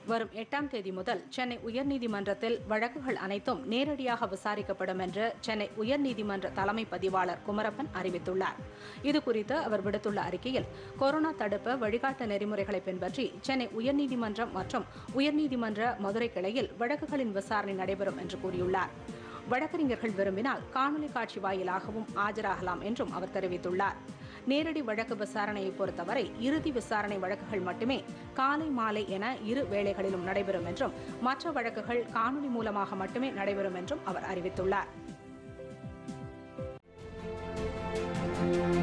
வரும் எட்டாம் தேதி முதல் சென்னை உயர்நீதிமன்றத்தில் வழக்குகள் அனைத்தும் நேரடியாக விசாரிக்கப்படும் என்று சென்னை உயர்நீதிமன்ற தலைமை பதிவாளர் குமரப்பன் அறிவித்துள்ளார் இதுகுறித்து அவர் விடுத்துள்ள அறிக்கையில் கொரோனா தடுப்பு வழிகாட்டு நெறிமுறைகளை பின்பற்றி சென்னை உயர்நீதிமன்றம் மற்றும் உயர்நீதிமன்ற மதுரை கிளையில் வழக்குகளின் விசாரணை நடைபெறும் என்று கூறியுள்ளார் வழக்கறிஞர்கள் விரும்பினால் காணொலி காட்சி வாயிலாகவும் ஆஜராகலாம் என்றும் அவர் தெரிவித்துள்ளார் நேரடி வழக்கு விசாரணையை பொறுத்தவரை இறுதி விசாரணை வழக்குகள் மட்டுமே காலை மாலை என இரு வேளைகளிலும் நடைபெறும் என்றும் மற்ற வழக்குகள் காணொலி மூலமாக மட்டுமே நடைபெறும் என்றும் அவர் அறிவித்துள்ளார்